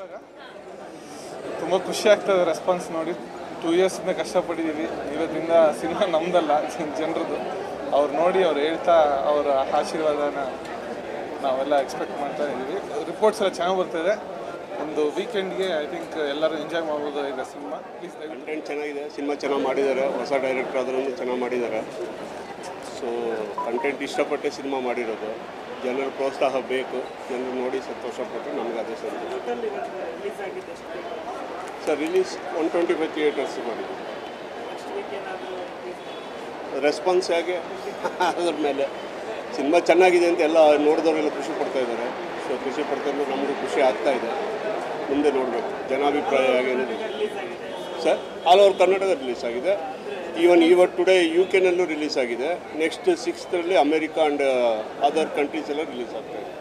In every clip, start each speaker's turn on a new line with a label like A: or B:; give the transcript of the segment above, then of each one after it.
A: ಇವಾಗ ತುಂಬ ಖುಷಿ ಆಗ್ತದೆ ರೆಸ್ಪಾನ್ಸ್ ನೋಡಿ ಟೂ ಇಯರ್ಸಿಂದ ಕಷ್ಟಪಟ್ಟಿದ್ದೀವಿ ಇವತ್ತಿಂದ ಸಿನಿಮಾ ನಮ್ದಲ್ಲ ಜನರದ್ದು ಅವ್ರು ನೋಡಿ ಅವ್ರು ಹೇಳ್ತಾ ಅವರ ಆಶೀರ್ವಾದನ ನಾವೆಲ್ಲ ಎಕ್ಸ್ಪೆಕ್ಟ್ ಮಾಡ್ತಾ ಇದ್ದೀವಿ ರಿಪೋರ್ಟ್ಸ್ ಎಲ್ಲ ಚೆನ್ನಾಗಿ ಬರ್ತಿದೆ ಒಂದು ವೀಕೆಂಡ್ಗೆ ಐ ಥಿಂಕ್ ಎಲ್ಲರೂ ಎಂಜಾಯ್ ಮಾಡ್ಬೋದು ಇದೆ ಸಿನಿಮಾ ಪ್ಲೀಸ್ ದಯವಿಟ್ಟು
B: ಕಂಟೆಂಟ್ ಚೆನ್ನಾಗಿದೆ ಸಿನಿಮಾ ಚೆನ್ನಾಗಿ ಮಾಡಿದ್ದಾರೆ ಹೊಸ ಡೈರೆಕ್ಟರ್ ಆದ್ರೂ ಚೆನ್ನಾಗಿ ಮಾಡಿದ್ದಾರೆ ಸೊ ಕಂಟೆಂಟ್ ಇಷ್ಟಪಟ್ಟೆ ಸಿನಿಮಾ ಮಾಡಿರೋದು ಜನರ ಪ್ರೋತ್ಸಾಹ ಬೇಕು ಜನರು ನೋಡಿ ಸಂತೋಷಪಟ್ಟರೆ ನಮ್ಗೆ ಅದೇ sir sir release one twenty five theatres ಮಾಡಿದ್ವಿ ರೆಸ್ಪಾನ್ಸ್ ಹೇಗೆ ಅದ್ರ ಮೇಲೆ ಸಿನಿಮಾ ಚೆನ್ನಾಗಿದೆ ಅಂತ ಎಲ್ಲ ನೋಡಿದವರೆಲ್ಲ ಖುಷಿ ಪಡ್ತಾ ಇದ್ದಾರೆ ಸೊ ಖುಷಿ ಪಡ್ಕೊಂಡು ನಮಗೂ ಖುಷಿ ಆಗ್ತಾ ಇದೆ ಮುಂದೆ ನೋಡಬೇಕು ಜನಾಭಿಪ್ರಾಯ ಹೇಗೇನಿದೆ sir all over Karnataka release ಆಗಿದೆ ಈವನ್ ಇವತ್ತು ಟುಡೇ ಯು ಕೆನಲ್ಲೂ ರಿಲೀಸ್ ಆಗಿದೆ ನೆಕ್ಸ್ಟ್ ಸಿಕ್ಸ್ತರಲ್ಲಿ ಅಮೆರಿಕಾ ಆ್ಯಂಡ್ ಅದರ್ ಕಂಟ್ರೀಸ್ ಎಲ್ಲ ರಿಲೀಸ್ ಆಗ್ತಾ ಇದೆ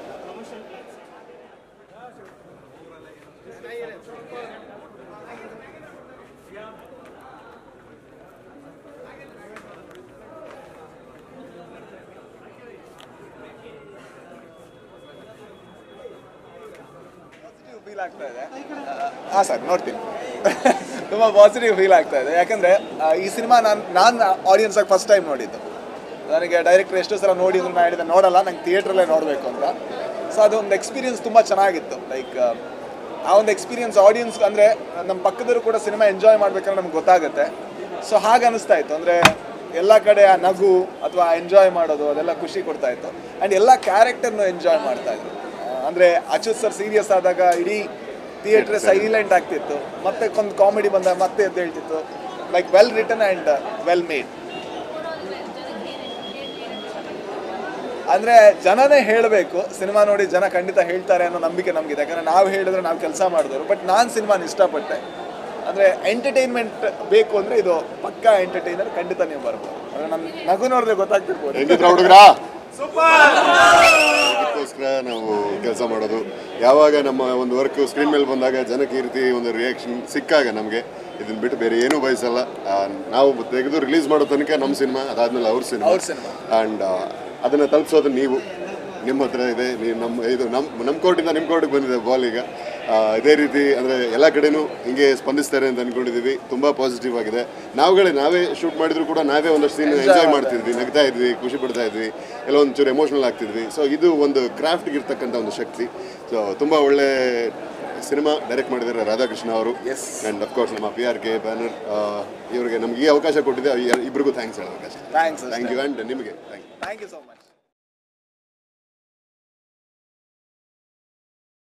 C: ಫೀಲ್ ಆಗ್ತಾ ಇದೆ ಹಾಂ ಸರ್ ನೋಡ್ತೀನಿ ತುಂಬ ಪಾಸಿಟಿವ್ ಫೀಲ್ ಆಗ್ತಾ ಇದೆ ಯಾಕಂದರೆ ಈ ಸಿನಿಮಾ ನಾನು ನಾನು ಆಡಿಯನ್ಸಾಗಿ ಫಸ್ಟ್ ಟೈಮ್ ನೋಡಿದ್ದು ನನಗೆ ಡೈರೆಕ್ಟರ್ ಎಷ್ಟು ಸಲ ನೋಡಿ ಅಂದ್ರೆ ನಾನು ಹೇಳಿದೆ ನೋಡಲ್ಲ ನಂಗೆ ಥಿಯೇಟ್ರಲ್ಲೇ ನೋಡಬೇಕು ಅಂತ ಸೊ ಅದು ಒಂದು ಎಕ್ಸ್ಪೀರಿಯನ್ಸ್ ತುಂಬ ಚೆನ್ನಾಗಿತ್ತು ಲೈಕ್ ಆ ಒಂದು ಎಕ್ಸ್ಪೀರಿಯನ್ಸ್ ಆಡಿಯನ್ಸ್ ಅಂದರೆ ನಮ್ಮ ಪಕ್ಕದವರು ಕೂಡ ಸಿನಿಮಾ ಎಂಜಾಯ್ ಮಾಡ್ಬೇಕಂದ್ರೆ ನಮ್ಗೆ ಗೊತ್ತಾಗುತ್ತೆ ಸೊ ಹಾಗೆ ಅನಿಸ್ತಾ ಇತ್ತು ಅಂದರೆ ಎಲ್ಲ ಕಡೆ ಆ ನಗು ಅಥವಾ ಎಂಜಾಯ್ ಮಾಡೋದು ಅದೆಲ್ಲ ಖುಷಿ ಕೊಡ್ತಾ ಇತ್ತು ಆ್ಯಂಡ್ ಎಲ್ಲ ಕ್ಯಾರೆಕ್ಟರ್ನು ಎಂಜಾಯ್ ಮಾಡ್ತಾ ಇದ್ರು ಅಂದರೆ ಅಚ್ಯುತ್ ಸರ್ ಸೀರಿಯಸ್ ಆದಾಗ ಇಡೀ ಥಿಯೇಟ್ರ್ ಸೈಲೆಂಟ್ ಆಗ್ತಿತ್ತು ಮತ್ತೆ ಒಂದು ಕಾಮಿಡಿ ಬಂದಾಗ ಮತ್ತೆ ಎದ್ದು ಹೇಳ್ತಿತ್ತು like well written and well made ಅಂದರೆ ಜನನೇ ಹೇಳಬೇಕು ಸಿನಿಮಾ ನೋಡಿ ಜನ ಖಂಡಿತ ಹೇಳ್ತಾರೆ ಅನ್ನೋ ನಂಬಿಕೆ ನಮಗಿದೆ ಯಾಕಂದರೆ ನಾವು ಹೇಳಿದ್ರೆ ನಾವು ಕೆಲಸ ಮಾಡಿದವರು ಬಟ್ ನಾನು ಸಿನಿಮಾನ ಇಷ್ಟಪಟ್ಟೆ ಅಂದರೆ ಎಂಟರ್ಟೈನ್ಮೆಂಟ್ ಬೇಕು ಅಂದರೆ ಇದು ಪಕ್ಕಾ ಎಂಟರ್ಟೈನರ್ ಖಂಡಿತ ನೀವು ಬರ್ಬೋದು ಅಂದರೆ ನನ್ನ ನಗು ನೋಡಿದ್ರೆ ಗೊತ್ತಾಗ್ತಿರ್ಬೋದು
D: ಹೆಂಗಿದ್ರ ಹುಡುಗ್ರ ಅದಕ್ಕೋಸ್ಕರ ನಾವು ಕೆಲಸ ಮಾಡೋದು ಯಾವಾಗ ನಮ್ಮ ಒಂದು ವರ್ಕ್ ಸ್ಕ್ರೀನ್ ಮೇಲೆ ಬಂದಾಗ ಜನಕ್ಕೆ ಈ ರೀತಿ ಒಂದು ರಿಯಾಕ್ಷನ್ ಸಿಕ್ಕಾಗ ನಮಗೆ ಇದನ್ನ ಬಿಟ್ಟು ಬೇರೆ ಏನೂ ಬಯಸಲ್ಲ ಆ, ನಾವು ತೆಗೆದು ರಿಲೀಸ್ ಮಾಡೋ ತನಕ ನಮ್ಮ ಸಿನಿಮಾ ಅದಾದ್ಮೇಲೆ ಅವ್ರ ಸಿನಿಮಾ
C: ಅವ್ರ ಸಿನಿಮಾ
D: ಆ್ಯಂಡ್ ಅದನ್ನು ತಲುಪಿಸೋದು ನೀವು ನಿಮ್ಮ ಹತ್ರ ಇದೆ ನೀವು ನಮ್ಮ ಇದು ನಮ್ಮ ನಮ್ಮ ಕೋರ್ಟಿಂದ ನಿಮ್ಮ ಕೋರ್ಟಿಗೆ ಬಂದಿದೆ ಬಾಲ್ ಈಗ ಆ, ಇದೇ ರೀತಿ ಅಂದರೆ ಎಲ್ಲ ಕಡೆನೂ ಹಿಂಗೆ ಸ್ಪಂದಿಸ್ತಾರೆ ಅಂತ ಅಂದ್ಕೊಂಡಿದ್ದೀವಿ ತುಂಬ ಪಾಸಿಟಿವ್ ಆಗಿದೆ ನಾವುಗಳೇ ನಾವೇ ಶೂಟ್ ಮಾಡಿದ್ರು ಕೂಡ ನಾವೇ ಒಂದಷ್ಟು ಸೀನ್ ಎಂಜಾಯ್ ಮಾಡ್ತಿದ್ವಿ ನಗ್ತಾ ಇದ್ವಿ ಖುಷಿ ಪಡ್ತಾ ಇದ್ವಿ ಎಲ್ಲ ಒಂಚೂರು ಎಮೋಷ್ನಲ್ ಆಗ್ತಿದ್ವಿ ಸೊ ಇದು ಒಂದು ಕ್ರಾಫ್ಟ್ಗೆ ಇರ್ತಕ್ಕಂಥ ಒಂದು ಶಕ್ತಿ ಸೊ ತುಂಬ ಒಳ್ಳೆ ಸಿನಿಮಾ ಡೈರೆಕ್ಟ್ ಮಾಡಿದ್ದಾರೆ ರಾಧಾಕೃಷ್ಣ ಅವರು ಆ್ಯಂಡ್ ಅಫ್ಕೋರ್ಸ್ ನಮ್ಮ ಪಿ ಆರ್ ಕೆ ಬ್ಯಾನರ್ ಇವರಿಗೆ ನಮ್ಗೆ ಈ ಅವಕಾಶ ಕೊಟ್ಟಿದೆ ಇಬ್ಬರಿಗೂ ಥ್ಯಾಂಕ್ಸ್ ಹೇಳೋದಕ್ಕೆ
C: ಥ್ಯಾಂಕ್ಸ್
D: ಥ್ಯಾಂಕ್ ಯು ಆ್ಯಂಡ್ ನಿಮಗೆ thank you
C: thank you so much